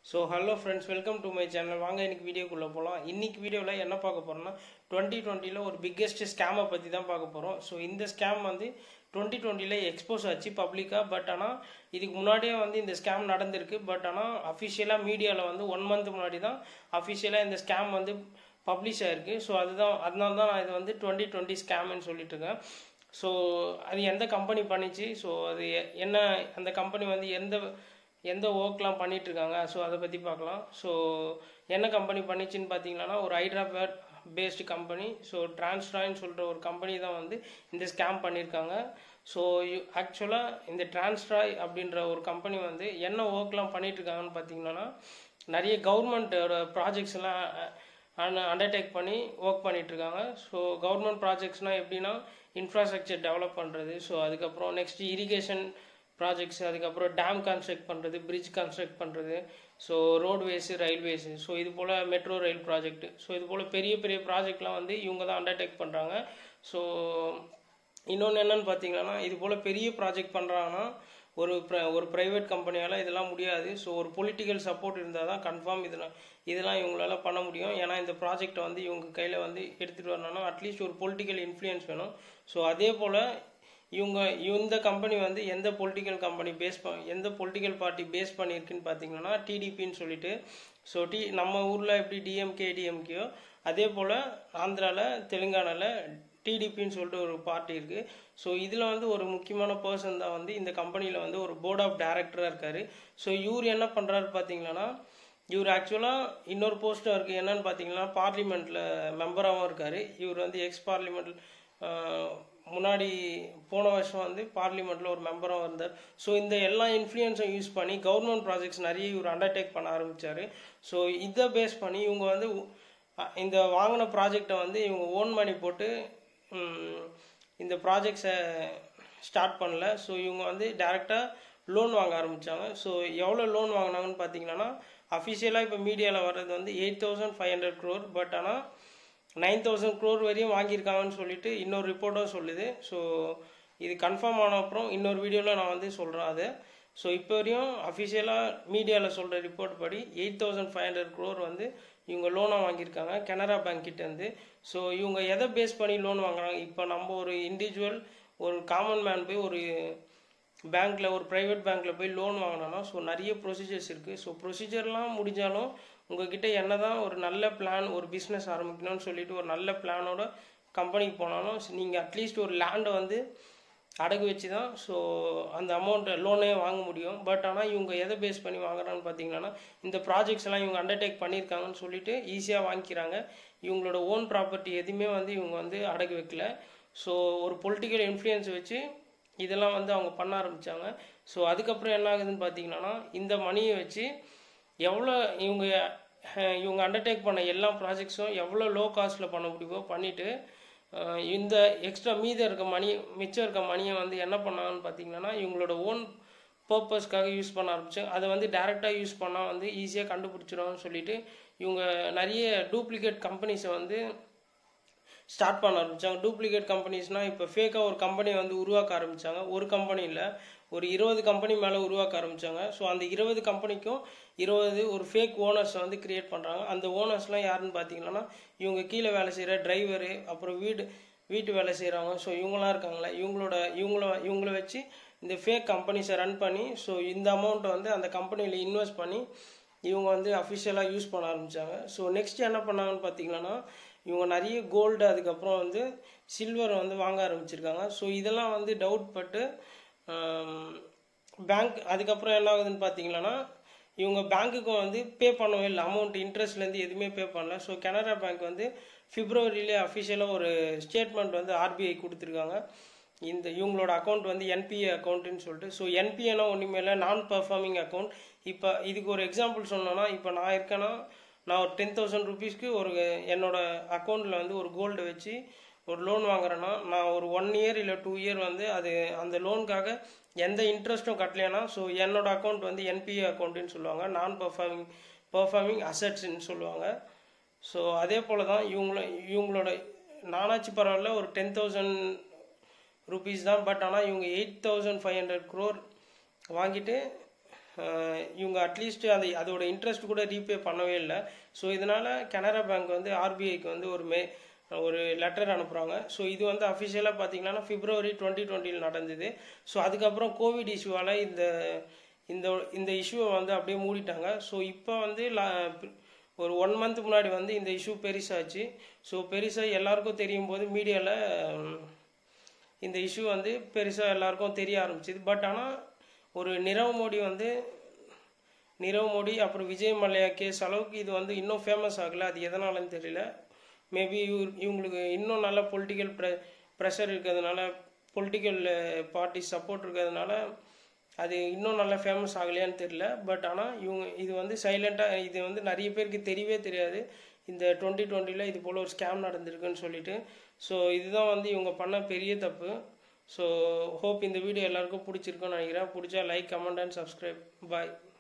so hello friends welcome to my channel வாங்க இன்னைக்கு வீடியோக்குள்ளே போகலாம் இன்னைக்கு வீடியோவில் என்ன பார்க்க போகிறோம்னா டுவெண்ட்டி டுவெண்ட்டியில் ஒரு பிக்கெஸ்ட் ஸ்கேமை பற்றி தான் பார்க்க போகிறோம் ஸோ இந்த ஸ்கேம் வந்து டுவெண்ட்டி டுவெண்ட்டியில் எக்ஸ்போஸ் ஆச்சு பப்ளிக்காக பட் ஆனால் இதுக்கு முன்னாடியே வந்து இந்த ஸ்கேம் நடந்திருக்கு பட் ஆனால் அஃபிஷியலாக மீடியாவில் வந்து ஒன் மந்த் முன்னாடி தான் அஃபிஷியலாக இந்த ஸ்கேம் வந்து பப்ளிஷ் ஆயிருக்கு ஸோ அதுதான் அதனால தான் நான் இது வந்து டுவெண்ட்டி டுவெண்ட்டி ஸ்கேம்னு சொல்லிட்டு இருக்கேன் ஸோ அது எந்த கம்பெனி பண்ணிச்சு ஸோ அது எ- என்ன அந்த கம்பெனி வந்து எந்த எந்த ஒர்க்லாம் பண்ணிட்டு இருக்காங்க ஸோ அதை பற்றி பார்க்கலாம் ஸோ என்ன கம்பெனி பண்ணிச்சுன்னு பார்த்தீங்கன்னா ஒரு ஹைதராபாத் பேஸ்டு கம்பெனி ஸோ டிரான்ஸ்ட்ராய்ன்னு சொல்கிற ஒரு கம்பெனி தான் வந்து இந்த ஸ்கேம் பண்ணியிருக்காங்க ஸோ ஆக்சுவலாக இந்த டிரான்ஸ்ட்ராய் அப்படின்ற ஒரு கம்பெனி வந்து என்ன ஒர்க்லாம் பண்ணிட்டு இருக்காங்கன்னு பார்த்தீங்கன்னா நிறைய கவர்மெண்ட்டோட ப்ராஜெக்ட்ஸ் எல்லாம் அண்டர்டேக் பண்ணி ஒர்க் பண்ணிட்டு இருக்காங்க ஸோ கவர்மெண்ட் ப்ராஜெக்ட்ஸ்னால் எப்படின்னா இன்ஃப்ராஸ்ட்ரக்சர் டெவலப் பண்ணுறது ஸோ அதுக்கப்புறம் நெக்ஸ்ட் இரிகேஷன் ப்ராஜெக்ட்ஸ் அதுக்கப்புறம் டேம் கன்ஸ்ட்ரக்ட் பண்ணுறது பிரிட்ஜ் கன்ஸ்ட்ரக்ட் பண்ணுறது ஸோ ரோட்வேஸு ரயில்வேஸு ஸோ இது போல் மெட்ரோ ரயில் ப்ராஜெக்ட் ஸோ இது போல் பெரிய பெரிய ப்ராஜெக்ட்லாம் வந்து இவங்க தான் அண்டர்டேக் பண்ணுறாங்க ஸோ இன்னொன்று என்னன்னு பார்த்தீங்கன்னா இது போல் பெரிய ப்ராஜெக்ட் பண்ணுறாங்கன்னா ஒரு pri- ஒரு ப்ரைவேட் கம்பெனியால் இதெல்லாம் முடியாது ஸோ ஒரு பொலிட்டிக்கல் சப்போர்ட் இருந்தால் தான் கன்ஃபார்ம் இதெல்லாம் இதெல்லாம் இவங்களால பண்ண முடியும் ஏன்னா இந்த ப்ராஜெக்டை வந்து இவங்க கையில் வந்து எடுத்துகிட்டு வரணும்னா அட்லீஸ்ட் ஒரு பொலிட்டிக்கல் இன்ஃப்ளூயன்ஸ் வேணும் ஸோ அதே போல் இவங்க இந்த கம்பெனி வந்து எந்த பொலிட்டிக்கல் கம்பெனி பேஸ் ப எந்த பொலிட்டிக்கல் பார்ட்டி பேஸ் பண்ணியிருக்குன்னு பார்த்தீங்கன்னா டிடிபின்னு சொல்லிட்டு ஸோ டி நம்ம ஊரில் எப்படி டிஎம்கே டிஎம்கேயோ அதே போல் ஆந்திராவில் தெலுங்கானாவில் டிடிபின்னு சொல்லிட்டு ஒரு பார்ட்டி இருக்குது ஸோ இதில் வந்து ஒரு முக்கியமான பர்சன் தான் வந்து இந்த கம்பெனியில் வந்து ஒரு போர்ட் ஆஃப் டைரக்டராக இருக்கார் ஸோ இவர் என்ன பண்ணுறாரு பார்த்தீங்கன்னா இவர் ஆக்சுவலாக இன்னொரு போஸ்ட்டும் இருக்குது என்னன்னு பார்த்தீங்கன்னா பார்லிமெண்ட்டில் மெம்பராகவும் இருக்கார் இவர் வந்து எக்ஸ் பார்லிமெண்ட் முன்னாடி போன வருஷம் வந்து பார்லிமெண்ட்டில் ஒரு மெம்பராக இருந்தார் ஸோ இந்த எல்லா இன்ஃப்ளூயன்ஸும் யூஸ் பண்ணி கவர்மெண்ட் ப்ராஜெக்ட்ஸ் நிறைய இவர் அண்டர்டேக் பண்ண ஆரம்பித்தார் ஸோ இதை பேஸ் பண்ணி இவங்க வந்து அ- இந்த வாங்கின ப்ராஜெக்டை வந்து இவங்க ஓன் மணி போட்டு ம், இந்த ப்ராஜெக்ட்ஸை ஸ்டார்ட் பண்ணல ஸோ இவங்க வந்து டேரெக்டாக லோன் வாங்க ஆரம்பித்தாங்க ஸோ எவ்வளோ லோன் வாங்கினாங்கன்னு பார்த்தீங்கன்னா அஃபிஷியலாக இப்போ மீடியாவில் வர்றது வந்து eight thousand five hundred crore but ஆனால் நைன் தௌசண்ட் க்ரோர் வரையும் வாங்கியிருக்காங்கன்னு சொல்லிட்டு இன்னொரு ரிப்போர்ட்டும் சொல்லுது ஸோ இது கன்ஃபார்ம் ஆன அப்புறம் இன்னொரு வீடியோவில் நான் வந்து சொல்கிறேன் அது ஸோ இப்போ வரையும் அஃபிஷியலாக மீடியாவில் சொல்கிற ரிப்போர்ட் படி eight thousand five hundred crore வந்து இவங்க லோனாக வாங்கியிருக்காங்க கனரா பேங்க் கிட்டேருந்து ஸோ இவங்க எதை பேஸ் பண்ணி லோன் வாங்குறாங்க இப்போ நம்ம ஒரு இண்டிவிஜுவல் ஒரு காமன் மேன் போய் ஒரு பேங்க்கில் ஒரு ப்ரைவேட் பேங்க்கில் போய் லோன் வாங்கினோம்னா ஸோ நிறைய ப்ரொசீஜர்ஸ் இருக்குது ஸோ ப்ரொசீஜர்லாம் முடிஞ்சாலும் உங்ககிட்ட என்ன தான் ஒரு நல்ல பிளான் ஒரு பிஸ்னஸ் ஆரம்பிக்கணும்னு சொல்லிட்டு ஒரு நல்ல பிளானோட கம்பெனிக்கு போனாலும் நீங்கள் அட்லீஸ்ட் ஒரு லேண்டை வந்து அடகு வச்சு தான் ஸோ அந்த அமௌண்ட்டை லோனே வாங்க முடியும் பட் ஆனால் இவங்க எதை பேஸ் பண்ணி வாங்குறான்னு பார்த்தீங்கன்னா இந்த ப்ராஜெக்ட்ஸ் எல்லாம் இவங்க அண்டர்டேக் பண்ணியிருக்காங்கன்னு சொல்லிட்டு ஈஸியாக வாங்கிக்கிறாங்க இவங்களோட ஓன் ப்ராப்பர்ட்டி எதுவுமே வந்து இவங்க வந்து அடகு வைக்கல ஸோ ஒரு பொலிட்டிக்கல் இன்ஃப்ளூயன்ஸ் வச்சு இதெல்லாம் வந்து அவங்க பண்ண ஆரம்பித்தாங்க ஸோ அதுக்கப்புறம் என்ன ஆகுதுன்னு பார்த்தீங்கன்னா இந்த மணியை வச்சு எவ்வளோ இவங்க அஹ், இவங்க அண்டர்டேக் பண்ண எல்லா ப்ராஜெக்ட்ஸும் எவ்வளோ லோ காஸ்ட்டில் பண்ண முடியுமோ பண்ணிவிட்டு இந்த எக்ஸ்ட்ரா மீதம் இருக்க மணி மிச்சம் இருக்க மணியை வந்து என்ன பண்ணாங்கன்னு பார்த்தீங்கன்னா இவங்களோட ஓன் பர்பஸ்க்காக யூஸ் பண்ண ஆரம்பிச்சாங்க அதை வந்து டேரெக்டாக யூஸ் பண்ணால் வந்து ஈஸியாக கண்டுபிடிச்சிடும்னு சொல்லிட்டு இவங்க நிறைய டூப்ளிகேட் கம்பெனிஸை வந்து ஸ்டார்ட் பண்ண ஆரம்பிச்சாங்க டூப்ளிகேட் கம்பெனிஸ்னால் இப்போ ஃபேக்காக ஒரு கம்பெனி வந்து உருவாக்க ஆரம்பிச்சாங்க ஒரு கம்பெனி இல்லை ஒரு இருபது கம்பெனி மேலே உருவாக்க ஆரம்பிச்சாங்க ஸோ அந்த இருபது கம்பெனிக்கும் இருபது ஒரு ஃபேக் ஓனர்ஸை வந்து கிரியேட் பண்ணுறாங்க அந்த ஓனர்ஸ்லாம் யாருன்னு பார்த்தீங்கன்னா இவங்க கீழே வேலை செய்கிற டிரைவரு அப்புறம் வீடு வீட்டு வேலை செய்கிறவங்க ஸோ இவங்களாம் இருக்காங்களே இவங்களோட இவங்கள இவங்கள வச்சு இந்த ஃபேக் கம்பெனிஸை ரன் பண்ணி ஸோ இந்த அமௌண்ட்டை வந்து அந்த கம்பெனியில் இன்வெஸ்ட் பண்ணி இவங்க வந்து அஃபிஷியலாக யூஸ் பண்ண ஆரம்பித்தாங்க ஸோ நெக்ஸ்ட் என்ன பண்ணாங்கன்னு பார்த்தீங்கன்னா இவங்க நிறைய கோல்டு அதுக்கப்புறம் வந்து சில்வர் வந்து வாங்க ஆரம்பிச்சிருக்காங்க ஸோ இதெல்லாம் வந்து டவுட் பட்டு பேங்க் அதுக்கப்புறம் என்ன ஆகுதுன்னு பார்த்தீங்கன்னா இவங்க பேங்க்குக்கும் வந்து பே பண்ணவே இல்லை அமௌண்ட் இன்ட்ரெஸ்ட்லேருந்து எதுவுமே பே பண்ணல ஸோ கனரா பேங்க் வந்து பிப்ரவரியிலே அஃபிஷியலாக ஒரு ஸ்டேட்மெண்ட் வந்து ஆர்பிஐ கொடுத்துருக்காங்க இந்த இவங்களோட அக்கௌண்ட் வந்து என்பிஏ அக்கௌண்ட்டுன்னு சொல்லிட்டு ஸோ என்பிஏனா ஒன்றுமே இல்லை நான் பர்ஃபார்மிங் அக்கௌண்ட் இப்போ இதுக்கு ஒரு எக்ஸாம்பிள் சொன்னோன்னா இப்போ நான் இருக்கேன்னா நான் ஒரு டென் தௌசண்ட் ருபீஸ்க்கு ஒரு என்னோட அக்கௌண்ட்டில் வந்து ஒரு கோல்டு வச்சு ஒரு லோன் வாங்குறேன்னா நான் ஒரு ஒன் இயர் இல்லை டூ இயர் வந்து அது அந்த லோனுக்காக எந்த இன்ட்ரெஸ்ட்டும் கட்டலைன்னா ஸோ என்னோட அக்கௌண்ட் வந்து என்பிஏ அக்கௌண்ட்டுன்னு சொல்லுவாங்க நான் பர்ஃபார்மிங் பர்ஃபார்மிங் அசட்ஸ்ன்னு சொல்லுவாங்க ஸோ அதே போல் தான் இவங்கள இவங்களோட நானாச்சு பரவாயில்ல ஒரு டென் தௌசண்ட் ருபீஸ் தான் பட் ஆனால் இவங்க eight thousand five hundred crore வாங்கிட்டு அஹ், இவங்க அட்லீஸ்ட் அதை அதோட இன்ட்ரெஸ்ட் கூட ரீபே பண்ணவே இல்லை ஸோ இதனால் கனரா பேங்க் வந்து ஆர்பிஐக்கு வந்து ஒரு மே ஒரு லெட்டர் அனுப்புகிறாங்க ஸோ இது வந்து அஃபிஷியலாக பார்த்தீங்கன்னா பிப்ரவரி டுவெண்ட்டி டுவெண்ட்டியில் நடந்தது ஸோ அதுக்கப்புறம் கோவிட் இஷ்யூவால் இந்த இந்த இந்த இஷ்யூவை வந்து அப்படியே மூடிட்டாங்க ஸோ இப்போ வந்து லா- ஒரு ஒன் மந்த் முன்னாடி வந்து இந்த இஷ்யூ பெருசாச்சு ஸோ பெருசாக எல்லாருக்கும் தெரியும் போது மீடியாவில் இந்த இஷ்யூ வந்து பெருசாக எல்லாருக்கும் தெரிய ஆரம்பிச்சுது பட் ஆனால் ஒரு நிரவ் மோடி வந்து நிரவ் மோடி அப்புறம் விஜய் மல்லையா கேஸ் அளவுக்கு இது வந்து இன்னும் ஃபேமஸ் ஆகலை அது எதனாலன்னு தெரியல மேபி இவங்களுக்கு இன்னும் நல்ல பொலிட்டிக்கல் ப்ரெ ப்ரெஷர் இருக்கிறதுனால பொலிட்டிக்கல் பார்ட்டி சப்போர்ட் இருக்கிறதுனால அது இன்னும் நல்லா ஃபேமஸ் ஆகலையான்னு தெரியல பட் ஆனால் இவங்க இது வந்து சைலண்ட்டாக இது வந்து நிறைய பேருக்கு தெரியவே தெரியாது இந்த டுவெண்ட்டி டுவெண்ட்டியில் இது போல் ஒரு ஸ்கேம் நடந்திருக்குன்னு சொல்லிட்டு ஸோ இதுதான் வந்து இவங்க பண்ண பெரிய தப்பு ஸோ ஹோப் இந்த வீடியோ எல்லாருக்கும் பிடிச்சிருக்குன்னு நினைக்கிறேன் பிடிச்சா like comment and subscribe bye